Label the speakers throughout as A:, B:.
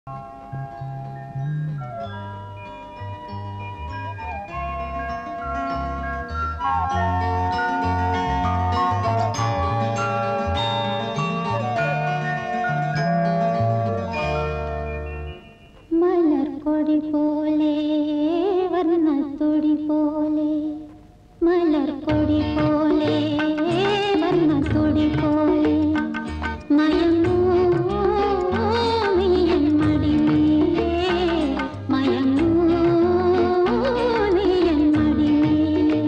A: മലർക്കൊടി പോലെ വർണ്ണത്തൊടി പോലെ മലർക്കൊടി പോലെ വർണ്ണത്തൊടി പോലെ മയങ്ങൂ നീയൻ മടിമേലേ മയങ്ങൂ നീയൻ മടിമേലേ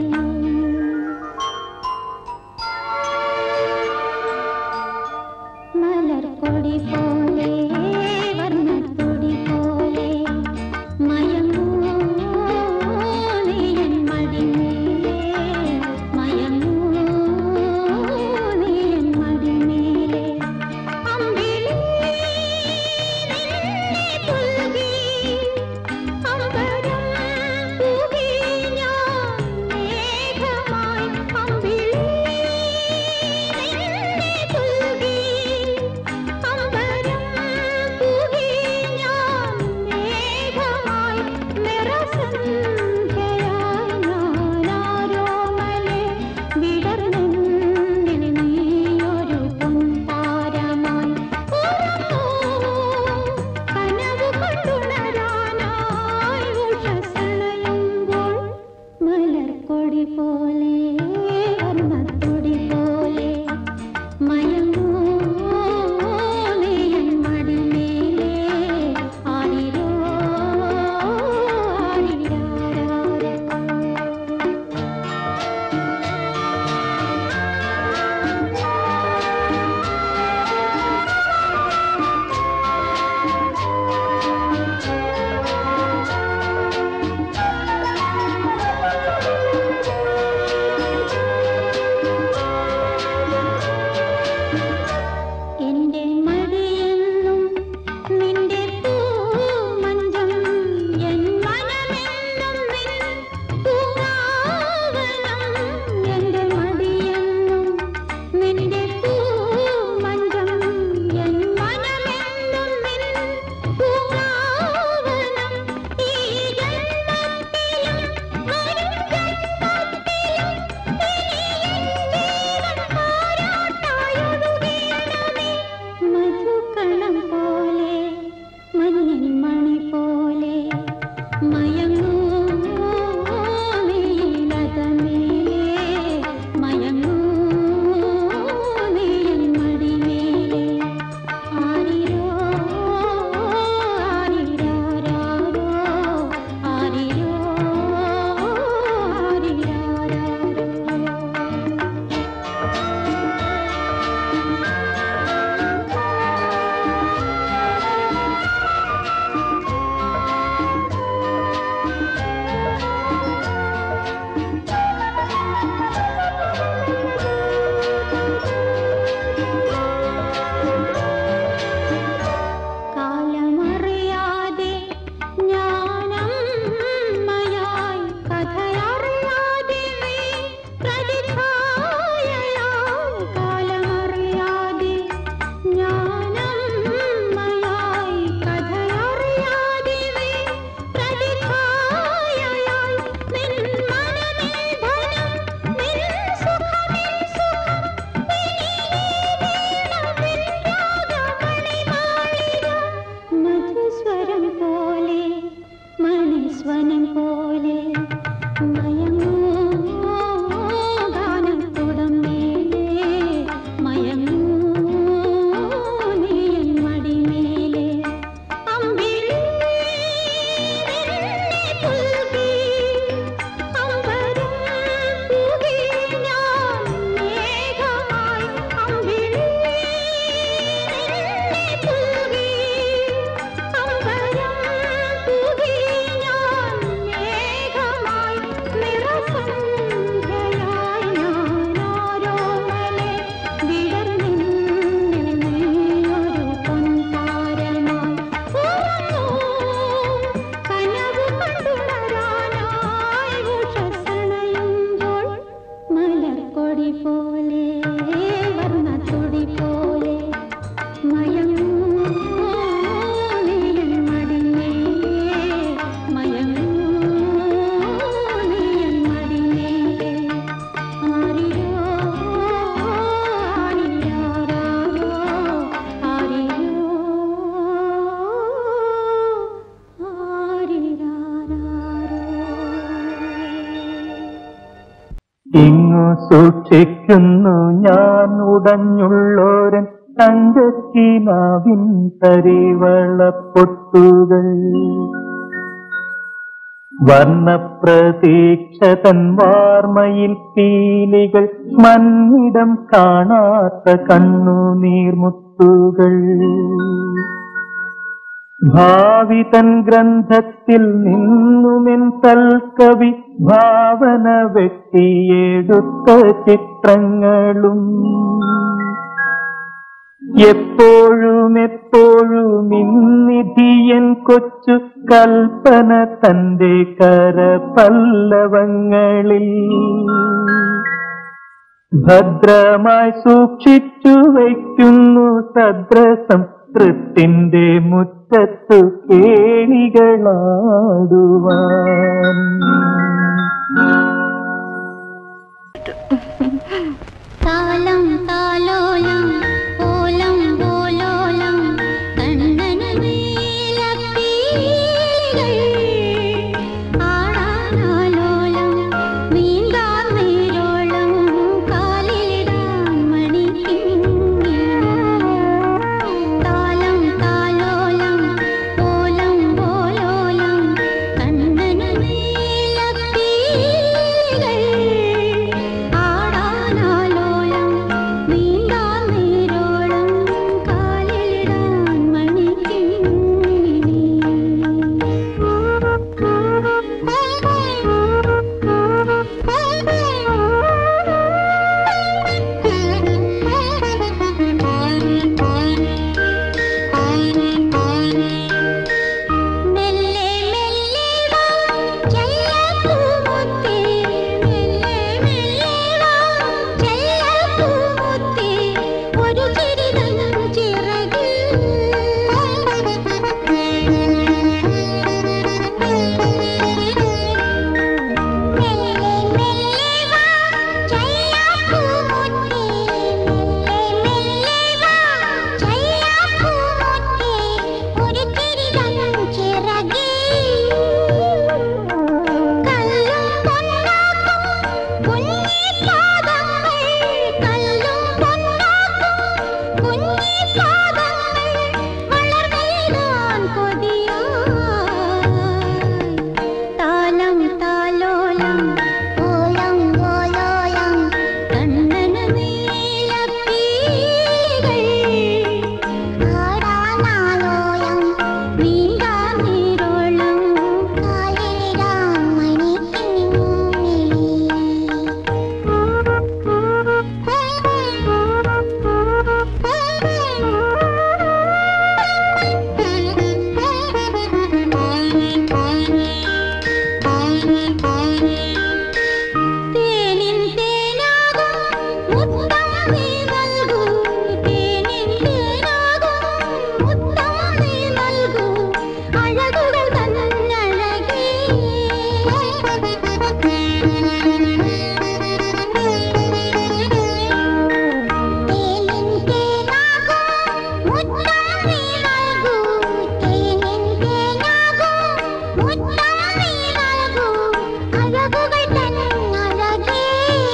A: മലർക്കൊടി പോലെ വർണ്ണത്തൊടി പോലെ മയങ്ങൂ നീയൻ മടിമേലേ മയങ്ങൂ നീയൻ മടിമേലേ അമ്പിളി നിന്നെ പുൽകി അമ്പരം പൂകി ഞാൻ മേഘമായി അമ്പിളി നിന്നെ പുൽകി അമ്പരം പൂകി ഞാൻ മേഘമായി നിറസന്ധ്യയായി ഞാനാരോമലേ വിടർന്നെന്നിൽ നീയൊരു പൊൻതാരമായി ഉറങ്ങൂ കനവ് കൊണ്ടുണരാനായി ഉഷസണയുമ്പോൾ മലർക്കൊടി പോലെ വർണ്ണത്തൊടി പോലെ മയങ്ങൂ നീയൻ മടിമേലേ ആരിരോ ആരിരാരാരോ എന്റെ മടിയെന്നും നിന്റെ പൂമഞ്ചം എൻ മനമെന്നും നിൻ പൂങ്കാവനം എന്റെ മടിയെന്നും നിന്റെ പൂമഞ്ചം എൻ മനമെന്നും നിൻ പൂങ്കാവനം ഈ ജന്മത്തിലും വരും ജന്മത്തിലും മധുകണം പോലെ മഞ്ഞിൻ മണി പോലെ മയങ്ങൂ നീലതമേലേ മയങ്ങൂ നീയൻ മടിമേലേ ആരിരോ ആരിരാരാരോ ആരിരോ ആരിരാരാരോ കാലമറിയാതെ ഞാനമ്മയായി കഥയറിയാതെ നീ പ്രതിച്ഛായയായി കാലമറിയാതെ ഞാനമ്മയായി കഥയറിയാതെ നീ പ്രതിച്ഛായയായി നിൻ മനമേ ധനം നിൻ സുഖമേ സുഖം മധുസ്വരം പോലെ മണിസ്വനം പോലെ മയങ്ങൂ ഗാനത്തുടം മേലേ മയങ്ങൂ നീയൻ മടിമേലേ അമ്പിളി നിന്നെ പുൽകി അമ്പരം പൂകി ഞാൻ മേഘമായി അമ്പിളി നിന്നെ പുൽകി അമ്പരം പൂകി ഞാൻ
B: ഇങ്ങു സൂക്ഷിക്കുന്നു ഞാൻ ഉടഞ്ഞുള്ളോരൻ തങ്കക്കിനാവിൻ തരിവളപ്പൊട്ടുകൾ വർണ്ണപ്രതീക്ഷ തൻ വാർമയിൽ പീലികൾ മന്നിടം കാണാത്ത കണ്ണുനീർമുത്തുകൾ ഭാവി തൻ ഗ്രന്ഥത്തിൽ നിന്നുമെൻ തൽക്കവി ഭാവന വെട്ടിയെടുത്ത ചിത്രങ്ങളും എപ്പോഴും എപ്പോഴും ഇന്നിധിയൻ കൊച്ചു കൽപ്പന തന്റെ കരപല്ലവങ്ങളിൽ ഭദ്രമായി സൂക്ഷിച്ചു വയ്ക്കുന്നു സദ്രസം തൃത്തിന്റെ മുറ്റത്തു കേളികളാടുവാൻ
A: താലം താലോലം ഓലം ഓലോലം കണ്ണന് നീലപ്പീലികൾ ആടാനാലോലം നീന്താൻ നീരോളം കാലിലിടാൻ മണിക്കിങ്ങിണി താലം താലോലം ഓലം ഓലോലം കണ്ണന് നീലപ്പീലികൾ ആടാനാലോലം നീന്താൻ നീരോളം കാലിലിടാൻ മെല്ലെ മെല്ലെ വാ ചെല്ലപ്പൂമുത്തേ മെല്ലെ മെല്ലെ വാ ചെല്ലപ്പൂമുത്തേ ഒരു ചിരി തൻ ചിറകിൽ മെല്ലെ മെല്ലെ വാ ചെല്ലപ്പൂമുത്തേ മെല്ലെ മെല്ലെ വാ ചെല്ലപ്പൂമുത്തേ ഒരു ചിരി തൻ ചിറകിൽ കല്ലും പൊന്നാക്കും കുഞ്ഞിപ്പാദങ്ങൾ കല്ലും പൊന്നാക്കും കുഞ്ഞിപ്പാദങ്ങൾ വളർന്നിടാൻ കൊതിയായി താലം താലോലം ഓലം ഓലോലം കണ്ണന് നീലപ്പീലികൾ ആടാനാലോലം നീന്താൻ നീരോളം കാലിലിടാൻ തേനിൻ തേനാകും മുത്തം നീ നൽകൂ തേനിൻ തേനാകും മുത്തം നീ നൽകൂ അഴകുകൾ തന്നഴകേ തേനിൻ തേനാകും മുത്തം നീ നൽകൂ തേനിൻ തേനാകും മുത്തം നീ നൽകൂ അഴകുകൾ തന്നഴകേ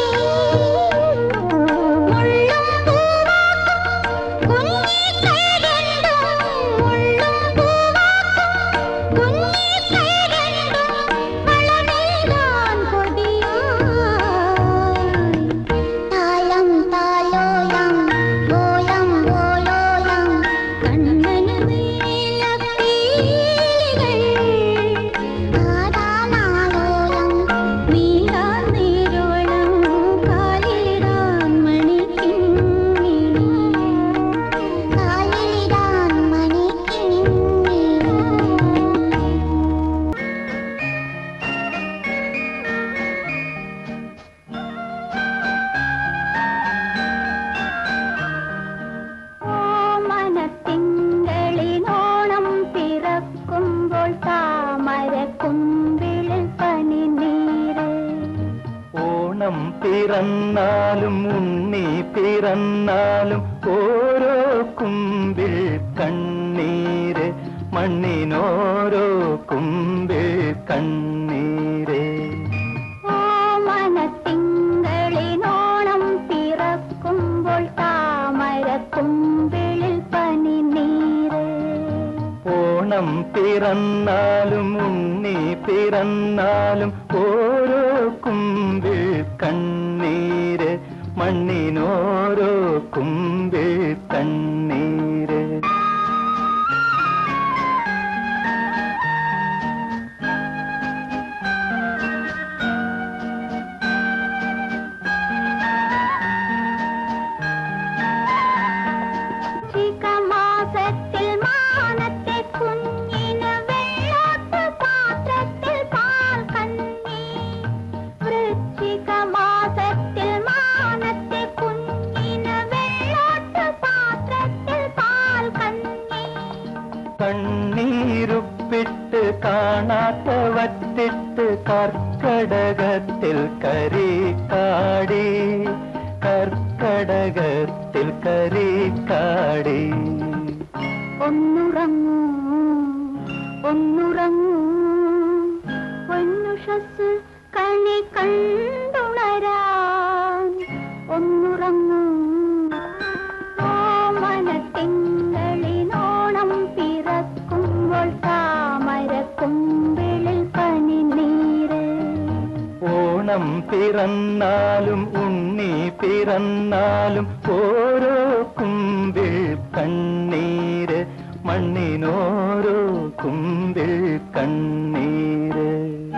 A: മുള്ളും പൂവാക്കും കുഞ്ഞിക്കൈരണ്ടും മുള്ളും പൂവാക്കും കുഞ്ഞിക്കൈരണ്ടും വളമേകാൻ കൊതിയായി താലം താലോലം ഓലം ഓലോലം കണ്ണന് നീലപ്പീലികൾ ആടാനാലോലം നീന്താൻ നീരോളം കാലിലിടാൻ മണിക്കിങ്ങിണി കാലിലിടാൻ മണിക്കിങ്ങിണി ഓമനത്തിങ്കളിനോണം പിറക്കുമ്പോൾ താമരക്കുമ്പിളിൽ പനിനീര്
B: ഓണം പിറന്നാലും ഉണ്ണി പിറന്നാലും ഓരോ കുമ്പിൽ കണ്ണീര് മണ്ണിനോരോ കുമ്പിൽ കണ്ണീര്
A: ഓമനത്തിങ്കളിനോണം
B: ഓണം പിറന്നാലും ഉണ്ണി പിറന്നാലും ഓരോ കുമ്പിൾ കണ്ണീര് മണ്ണിനോരോ കുമ്പിൾ കണ്ണീര്
A: മാസത്തിൽ മാനത്തെ കുഞ്ഞിന് വെള്ളോട്ട് പാത്രത്തിൽ പാൽ കന്നി വൃശ്ചിക മാസത്തിൽ മാനത്തെ കുഞ്ഞിന് വെള്ളോട്ട് പാത്രത്തിൽ പാൽ കന്നി
B: കണ്ണീരുപ്പിട്ട് കാണാത്ത വറ്റിട്ട് കർക്കടകത്തിൽ കരീക്കാടി കർക്കടകത്തിൽ കരീക്കാടി
A: ഒന്നുറങ്ങൂ ഒന്നുറങ്ങൂ പൊന്നുഷസ് കണി കണ്ടുണരാൻ ഒന്നുറങ്ങൂ ഓമനത്തിങ്കളിനോണം പിറക്കുമ്പോൾ താമരക്കുമ്പിളിൽ പനിനീര്
B: ഓണം പിറന്നാലും ഉണ്ണി പിറന്നാലും ഓരോ കുമ്പിൾ കണ്ണീര് മണ്ണിനോരോ കുമ്പിൾ കണ്ണീര്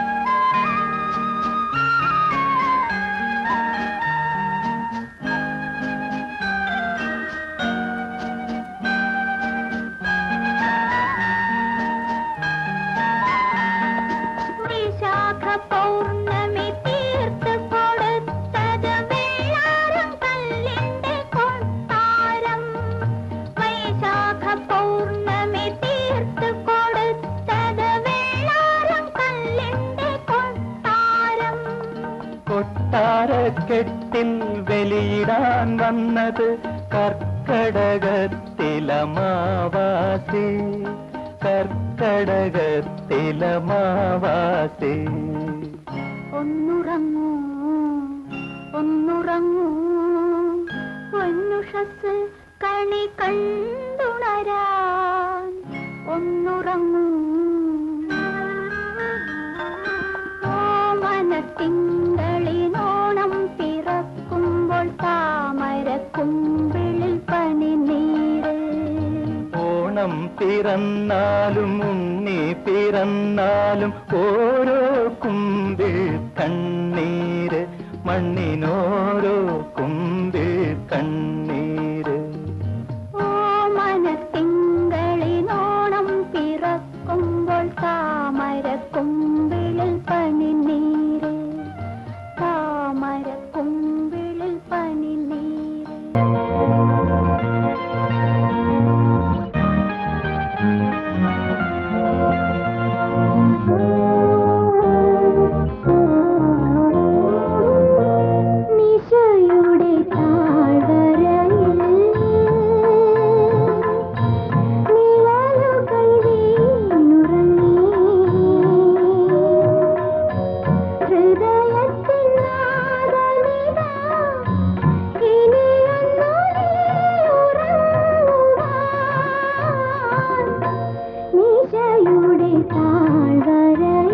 A: വിശാഖ പൗർണമി തീർത്ത് കൊടുത്തത് വെള്ളാരം കല്ലിന്റെ കൊട്ടാരം വൈശാഖ പൗർണമി തീർത്ത് കൊടുത്തത് വെള്ളാരം കല്ലിന്റെ കൊട്ടാരം
B: കൊട്ടാരക്കെട്ടിൽ വെളിയിടാൻ വന്നത് കർക്കടകത്തിലമാവാസി കർക്കടകത്തിലമാവാസി
A: ഒന്നുറങ്ങൂ ഒന്നുറങ്ങൂ പൊന്നുഷസ് കണി കണ്ടുണരാൻ ഒന്നുറങ്ങൂ ഓമനത്തിങ്കളിനോണം പിറക്കുമ്പോൾ താമരക്കുമ്പിളിൽ പനിനീര്
B: ഓണം പിറന്നാലും ഉണ്ണി പിറന്നാലും ഓരോ കുമ്പിൾ കണ്ണീര് മണ്ണിനോരോ കുമ്പിൾ കണ്ണീര്
A: ഓമനത്തിങ്കളിനോണം പിറക്കുമ്പോൾ താമരക്കുമ്പിളിൽ പനിനീര് താമരക്കുമ്പിളിൽ പനിനീര് നിശയുടെ താഴ്വരയിൽ നിഴലുകൾ വീണുറങ്ങി ഹൃദയത്തിൻ നാദമിതാ ഇനിയൊന്നു നീ ഉറങ്ങുവാൻ നിശയുടെ താഴ്വരയിൽ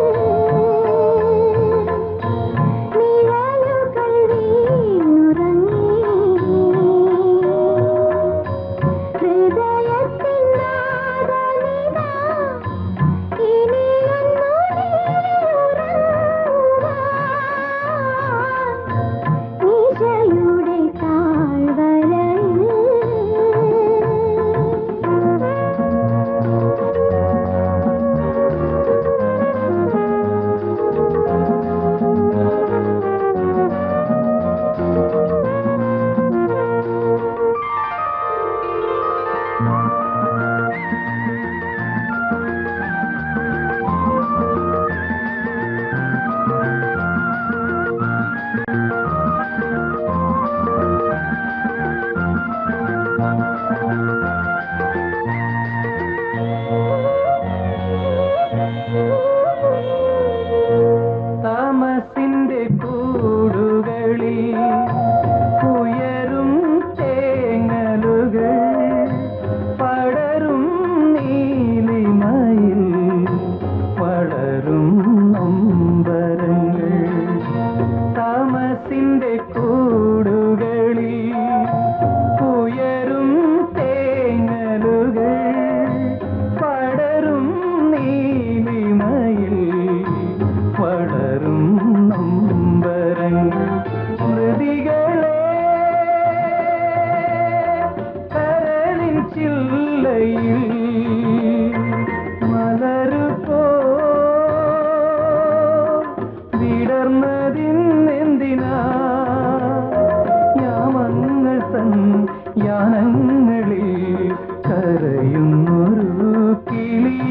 A: നിഴലുകൾ വീണുറങ്ങി ഹൃദയത്തിൻ നാദമിതാ ഇനിയൊന്നു നീ ഉറങ്ങുവാൻ നിശയുടെ താഴ്വരയിൽ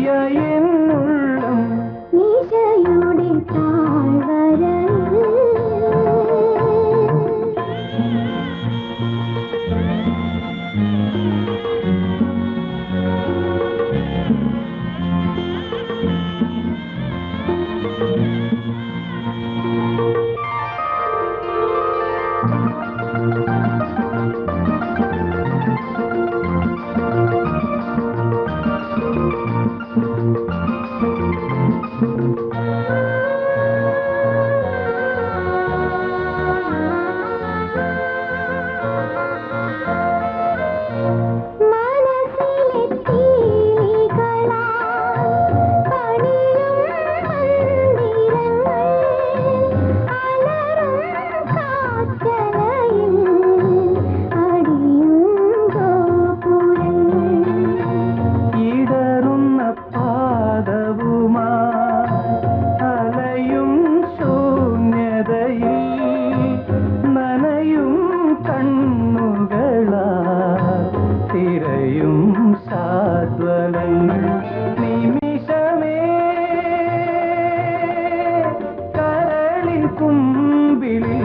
B: നീയ എന്നുള്ളം
A: നിശയുടെ താഴ്വരയിൽ മനസ്സിലെ തീകളാൽ പണിയും മന്ദിരങ്ങൾ അലറും കാറ്റലയിൽ അടിയും ഗോപുരങ്ങൾ
B: ഇടറുന്ന പാദവുമാ അലയും ശൂന്യതയിൽ നനയും കണ്ണുകളാ തിരയും സാദ്വലങ്ങൾ നിമിഷമേ കരളിൻ കുമ്പിളിൽ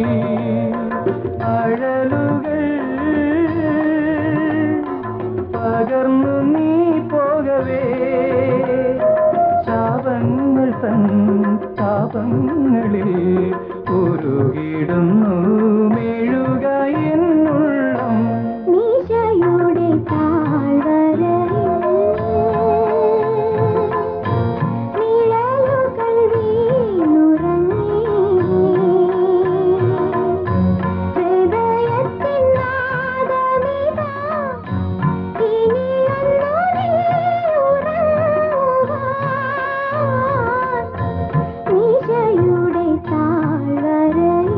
B: അഴലുകൾ പകർന്നു നീ പോകവേ ശാപങ്ങൾ തൻ താപങ്ങളിൽ ഉരുകിടുന്നു മെഴുക എന്നുള്ളം
A: നിശയുടെ താഴ്വരയിൽ നിഴലുകൾ വീണുറങ്ങി ഹൃദയത്തിൻ നാദമിതാ ഇനിയൊന്നു നീ ഉറങ്ങുവാൻ നിശയുടെ താഴ്വരയിൽ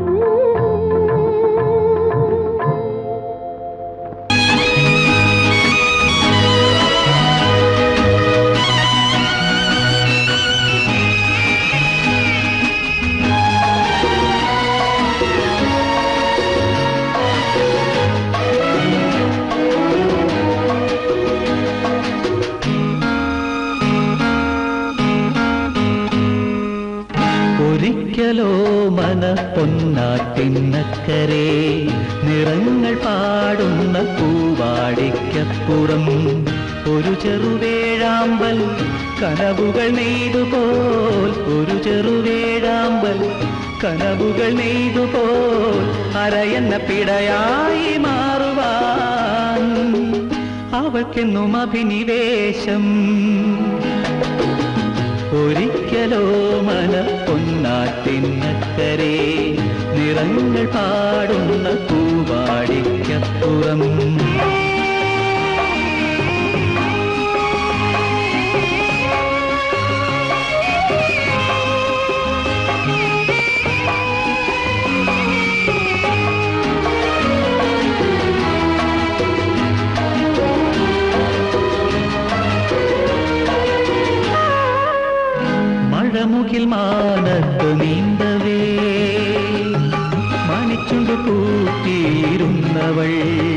B: ഒരിക്കലോ മന പൊന്നാറ്റിന്നക്കരെ നിറങ്ങൾ പാടുന്ന പൂവാടിക്കപ്പുറം ഒരു ചെറുവേഴാമ്പൽ കനവുകൾ നെയ്തുപോൽ ഒരു ചെറുവേഴാമ്പൽ കനവുകൾ നെയ്തുപോൽ അരയെന്ന പിടയായി മാറുവാൻ അവൾക്കെന്നും അഭിനിവേശം ഒരിക്കലോ മന പൊന്നാറ്റിന്നക്കരെ നിറങ്ങൾ പാടുന്ന പൂവാടിക്കപ്പുറം മഴമുകിൽ മാനത്ത് നീന്തവേ മണിച്ചുണ്ട് കൂട്ടിയിരുന്നവൾ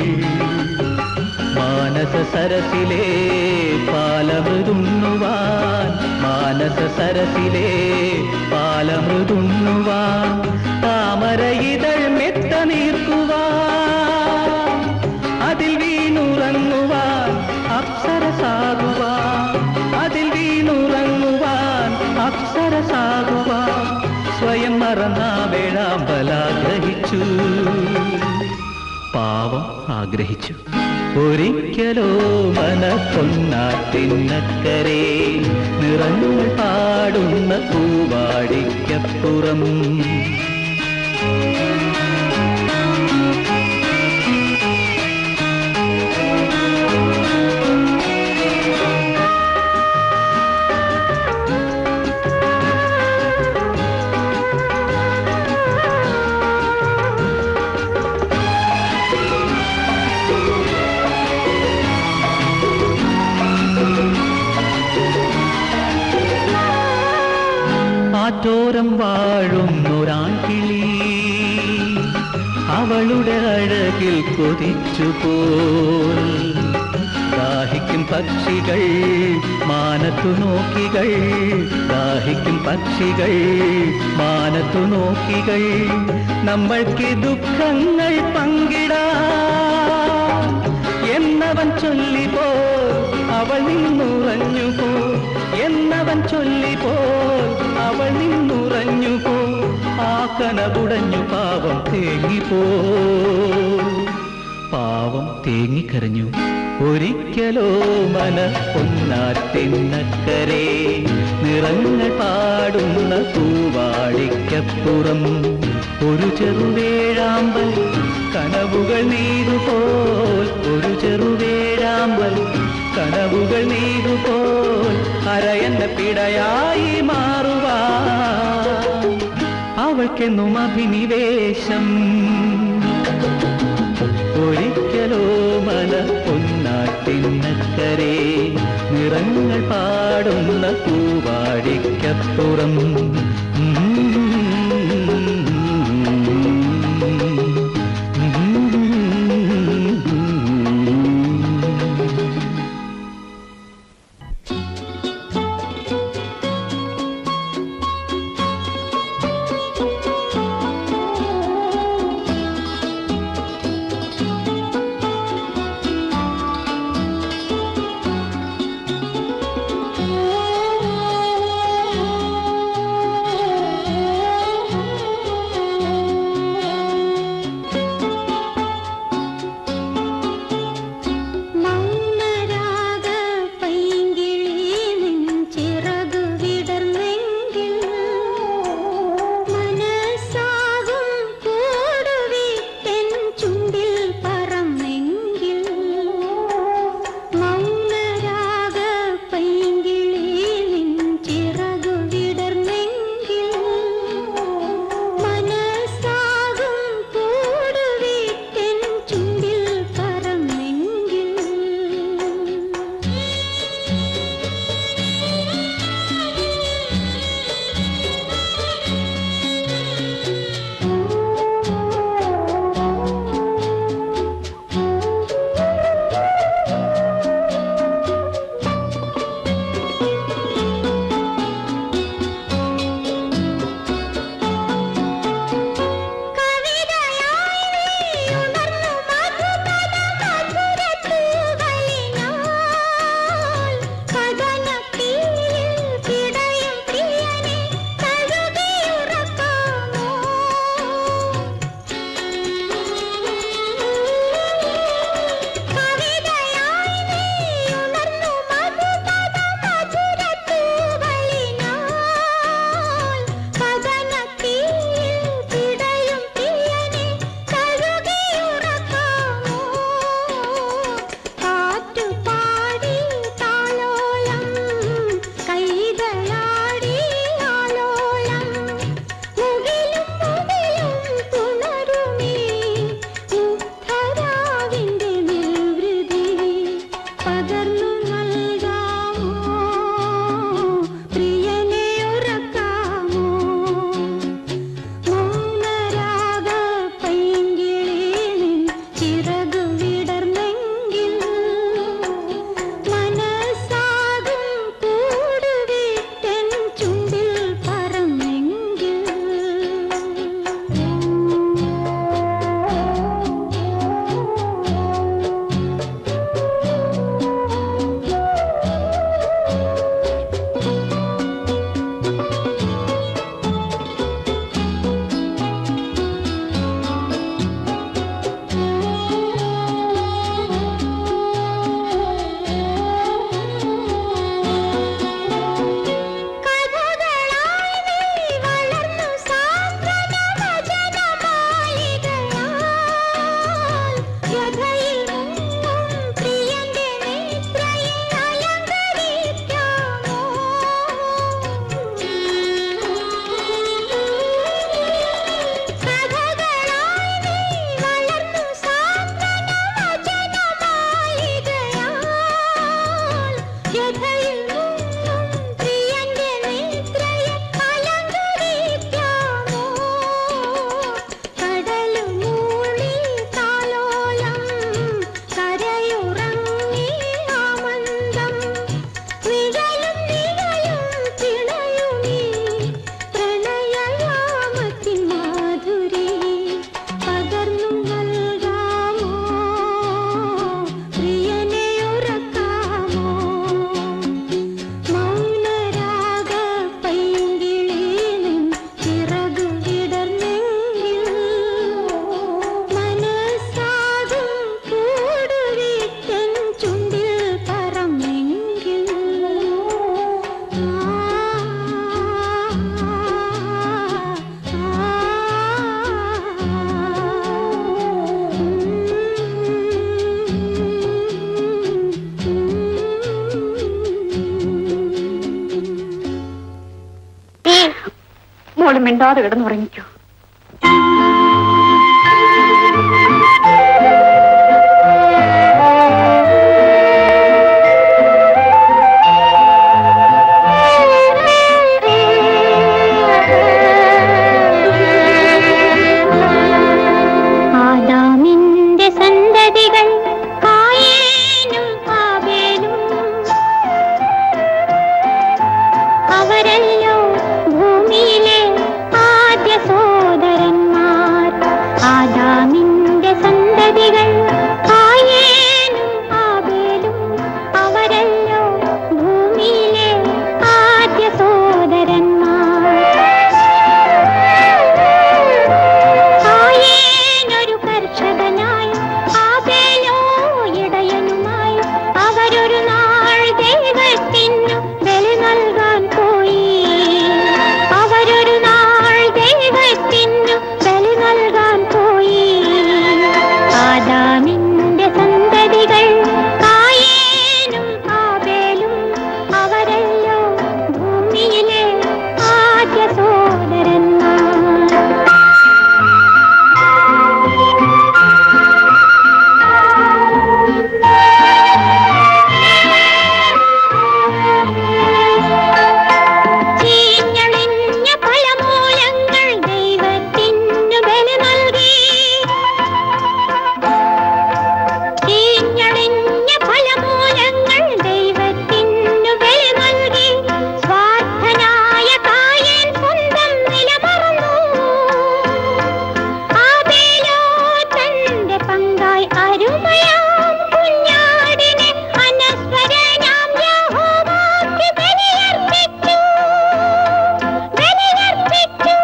B: മാനസ സരസിലെ പാലമൃതുണ്ണുവാൻ മാനസ സരസിലെ പാലമൃതുണ്ണുവാൻ താമര ഇതൾ മെത്ത നീർക്കുവാൻ അതിൽ വീണുറങ്ങുവാൻ അപ്സരസാകുവാൻ അതിൽ വീണുറങ്ങുവാൻ അപ്സരസാകുവാൻ സ്വയം മറന്ന വേഴാമ്പലാഗ്രഹിച്ചു പാവം ആഗ്രഹിച്ചു ഒരിക്കലോ മന പൊന്നാറ്റിന്നക്കരെ നിറങ്ങൾ പാടുന്ന പൂവാടിക്കപ്പുറം ആറ്റോരം വാഴുന്നൊരാൺകിളി അവളുടെ അഴകിൽ കൊതിച്ചു പോൽ ദാഹിക്കും പക്ഷികൾ മാന മാനത്തു നോക്കികൾ ദാഹിക്കും പക്ഷികൾ മാനത്തു നോക്കികൾ നമ്മൾക്ക് ദുഃഖങ്ങൾ പങ്കിടാം എന്നവൻ ചൊല്ലിപ്പോ അവൾ നിന്നുറഞ്ഞു പോ എന്നവൻ ചൊല്ലിപ്പോ അവൾ നിന്നുറഞ്ഞു പോ ആ കനകുടഞ്ഞു പാവം തേങ്ങിപ്പോ പാവം തേങ്ങിക്കരഞ്ഞു ഒരിക്കലോ മന പൊന്നാറ്റിന്നക്കരെ നിറങ്ങൾ പാടുന്ന പൂവാടിക്കപ്പുറം ഒരു ചെറുവേഴാമ്പൽ കനവുകൾ നീതുപോൽ ഒരു ചെറുവേഴാമ്പൽ കനവുകൾ നീതുപോൽ അരയന്ന പിടയായി മാറുവാ അവൾക്കെന്നും അഭിനിവേശം ഒരിക്കലോ മല പൊന്നാട്ടിന്നക്കരെ നിറങ്ങൾ പാടുന്ന പൂവാടിക്കപ്പുറം
A: ആ
C: മോളും മിണ്ടാതെ കിടന്നുറങ്ങിക്കോ
A: ആദാമിന്റെ സന്തതികൾ കായേനും ആബേലും അവരല്ലോ ഭൂമിയിലെ ആദ്യ സോദരന്മാർ ആദാമിന്റെ സന്തതികൾ കായേനും ആബേലും അവരല്ലോ ഭൂമിയിലെ ആദ്യ സോദരന്മാർ കായേനൊരു കർഷകനായി ആബേലോ ഇടയനുമായി അവരൊരു നാൾ ദൈവത്തിനു ബലി നൽകാൻ പോയി അവരൊരു നാൾ ദൈവത്തിനു ബലി നൽകാൻ പോയി ആദാമിന്റെ സന്തതികൾ കായേനും ആബേലും അവരല്ലോ ഭൂമിയിലെ ആദ്യ സോദരന്മാർ ചീഞ്ഞളിഞ്ഞ ഫലമൂലങ്ങൾ ദൈവത്തിനു ബലി നൽകി ചീഞ്ഞളിഞ്ഞ ഫലമൂലങ്ങൾ ദൈവത്തിനു ബലി നൽകി സ്വാർത്ഥനായ കായൻ സ്വന്തം നിലമറന്നു ആബേലോ തന്റെ പങ്കായി അരുമയാം കുഞ്ഞാടിനെ അനശ്വരനാം യഹോവാക്ക് ബലിയർപ്പിച്ചു ബലിയർപ്പിച്ചു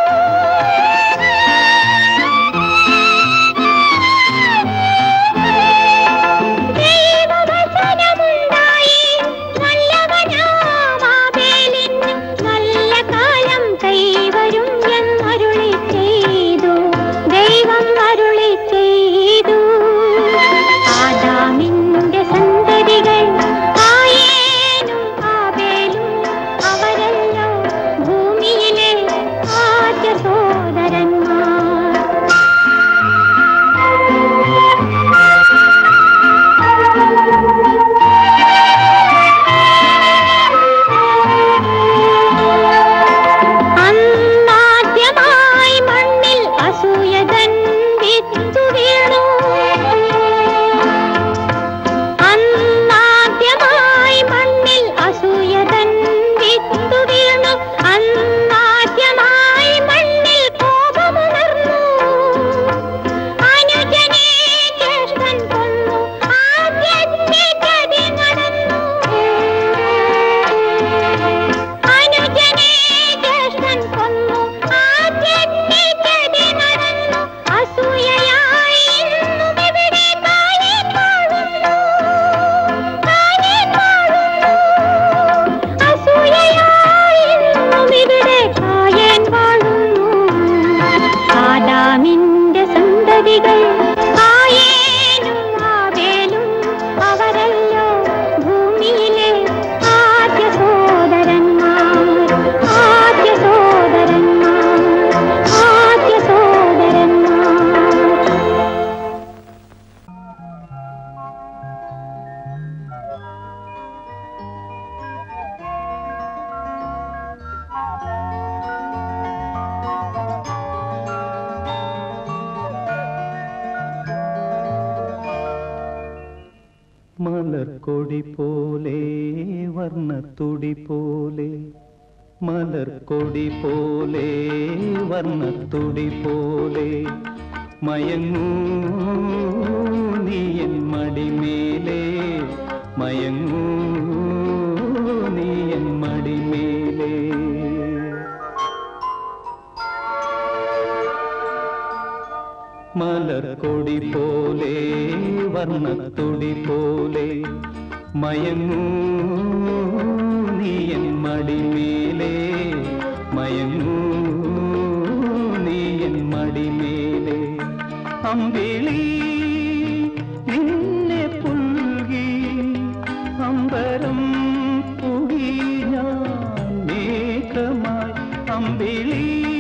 A: ദൈവവചനമുണ്ടായി നല്ലവനാം ആബേലിന് നല്ല കാലം കൈവരും എന്നരുളി ചെയ്തു ദൈവം അരുളി ചെയ്തു ആദാമിന്റെ സന്തതികൾ കായേനും ആബേലും അവരല്ലോ ഭൂമിയിലെ ആദ്യ സോദരന്മാർ അന്നാദ്യമായി മണ്ണിൽ അസൂയതൻ വിത്തു വീണു അന്നാദ്യമായി മണ്ണിൽ അസൂയതൻ വിത്തു വീണു അന്നാദ്യമായി മണ്ണിൽ കോപമുണർന്നു അനുജനെ ജ്യേഷ്ഠൻ കൊന്നു ആദ്യത്തെ ചതി നടന്നു അനുജനെ ജ്യേഷ്ഠൻ കൊന്നു ആദ്യത്തെ ചതി നടന്നു അസൂയയായി ഇന്നും ഇവിടെ താഴെ പാടുന്നു താഴെ പാടുന്നു അസൂയയായി ഇന്നും ഇവിടെ കായൻ വാഴുന്നു ആദാമിന്റെ സന്തതികൾ കായേനും ആബേലും അവരല്ലോ ഭൂമിയിലെ ആദ്യ സോദരന്മാർ ആദ്യ സോദരന്മാർ ആദ്യ സോദരന്മാർ
B: മലർക്കൊടി പോലെ വർണ്ണത്തുടി പോലെ മലർക്കൊടി പോലെ വർണ്ണത്തുടി പോലെ മയങ്ങൂ നീയൻ മടിമേലെ മയങ്ങൂ നീയൻ മടിമേലെ മലർക്കൊടി പോലെ വർണ്ണത്തുടി പോലെ മയങ്ങൂ നീയൻ മടിമേലെ മയങ്ങൂ നീയൻ മടിമേലെ അമ്പിളി നിന്നെ പുൽകി അമ്പരം പുകി ഞാൻ മേഘമായി അമ്പിളി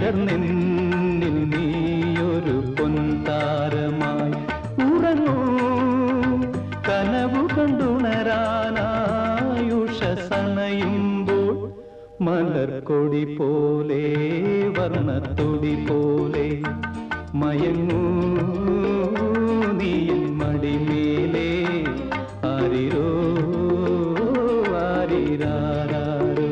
B: വിടർന്നെന്നിൽ നീയൊരു പൊൻതാരമായി ഉറങ്ങൂ കനവു കണ്ടുണരാനായുഷസണയുമ്പോൾ മലർക്കൊടി പോലെ വർണ്ണത്തൊടി പോലെ മയങ്ങൂ നീ എൻ മടിമേലേ ആരിരോ ആരിരാരോ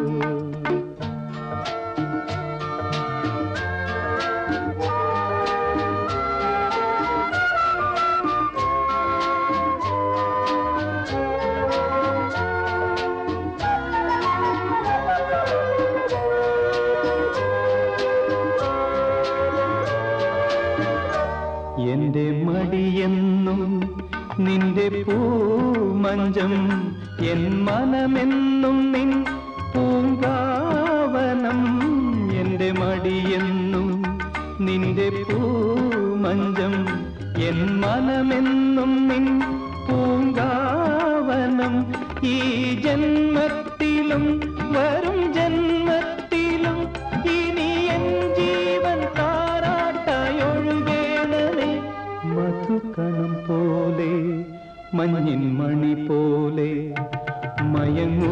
B: എന്റെ മടിയെന്നും നിന്റെ പൂമഞ്ചം എൻ മനമെന്നും നിൻ പൂങ്കാവനം എന്റെ മടിയെന്നും നിന്റെ പൂമഞ്ചം എൻ മനമെന്നും നിൻ പൂങ്കാവനം ഈ ജന്മത്തിലും വരും ജന്മത്തിലും ഇനി എൻ ജീവൻ താരാട്ടായി ഒഴുകേണമേ മധുകണം പോലെ മഞ്ഞിൻ മണി പോലെ മയങ്ങൂ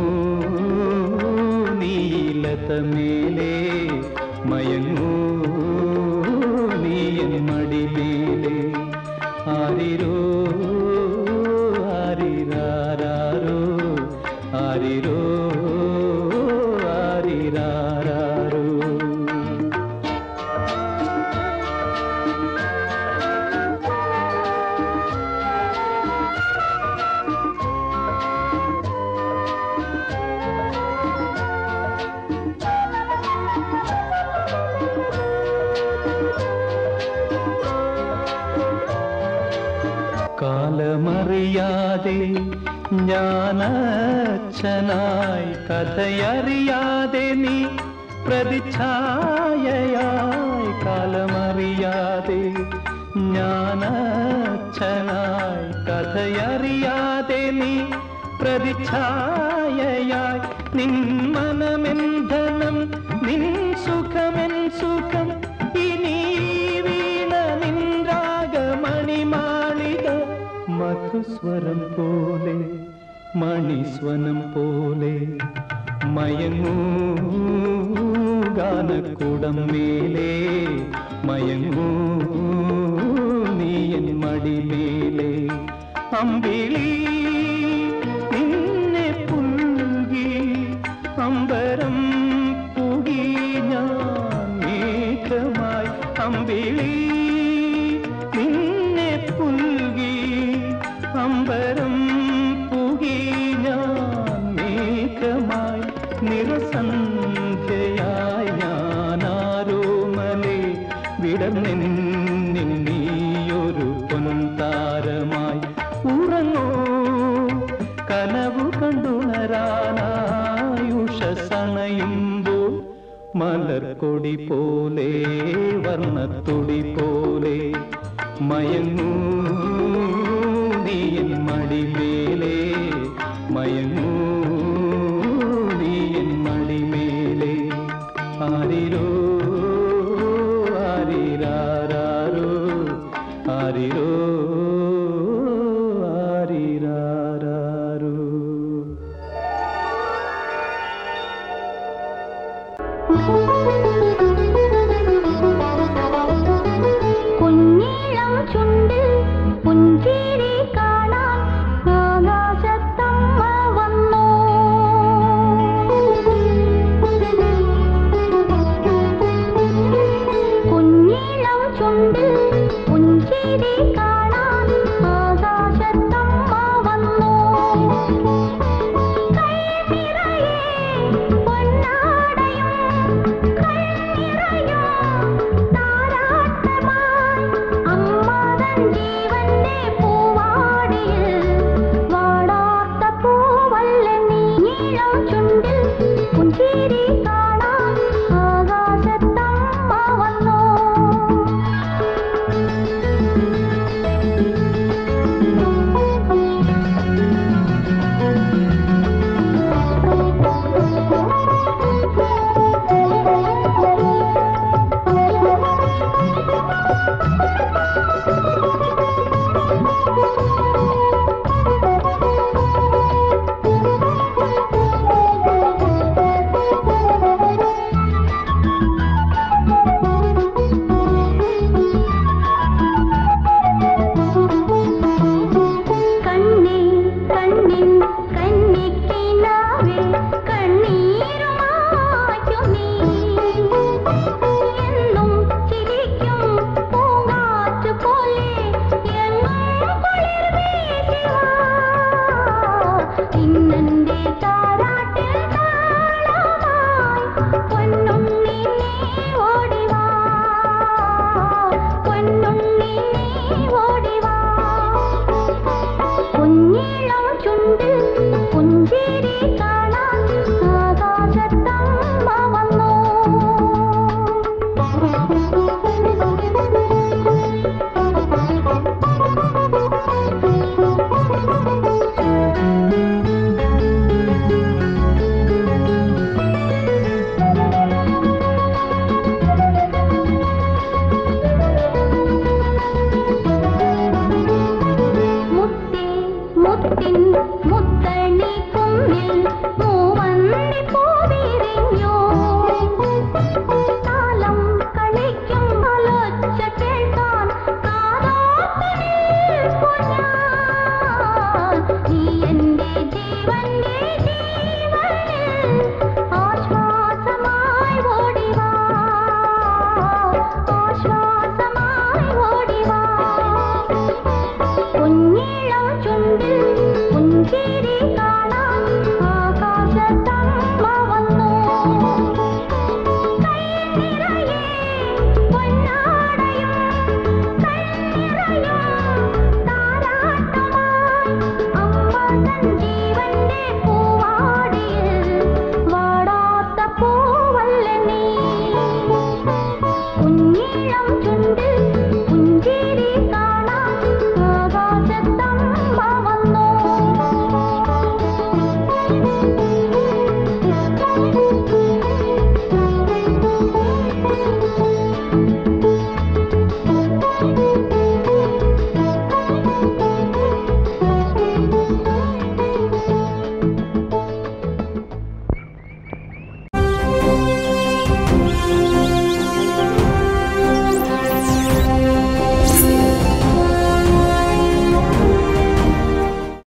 B: നീലതമേലേ മയങ്ങൂ നീയൻ മടിമേലേ ആരിരോ ആരിരാരോ ആരിരോ ആരിരാരോ കാലമറിയാതെ ഞാനച്ഛനായി കഥയറിയാതെ നീ പ്രതിച്ഛായയായി കാലമറിയാതെ ഞാനച്ഛനായി കഥയറിയാതെ നീ പ്രതിച്ഛായയായി നിൻ മനമെന്ധനം നിൻ സുഖമെൻ സുഖം ഇനി ഈ വീണ നിൻ രാഗമണിമാളിക മധുസ്വരം പോലെ മണിസ്വനം പോലെ മയങ്ങൂ ഗാനക്കൂടം മേലേ മയങ്ങൂ നീയൻ മടിമേലേ അമ്പിളി നിന്നെ പുൽകി അമ്പരം പുകി ഞാൻ മേഘമായി അമ്പിളി നിന്നെ പുൽകി അമ്പരം പുകി ഞാൻ മേഘമായി നിറസന്ധ്യയായി ഞാനാരോമലേ വിടർന്നെന്നിൽ നീയൊരു പൊൻതാരമായി ഉറങ്ങോ കനവു കണ്ടുണരാനായുഷസണയുമ്പോൾ മലർക്കൊടി പോലെ വർണ്ണത്തൊടി പോലെ മയങ്ങൂ നീയൻ മടിമേലേ മയങ്ങൂ നീയൻ മടിമേലേ ആരിരോ ആരിരാരോ ആരിരോ ആരിരാരോ
A: കുഞ്ഞീളം ചുണ്ടിൽ പുഞ്ചിരി കാണാൻ ആകാശത്തമ്മ വന്നു കുഞ്ഞീളം ചുണ്ടിൽ പുഞ്ചിരി കാണാൻ ആകാശത്തമ്മ വന്നു കൈ നിറയെ പൊന്നാ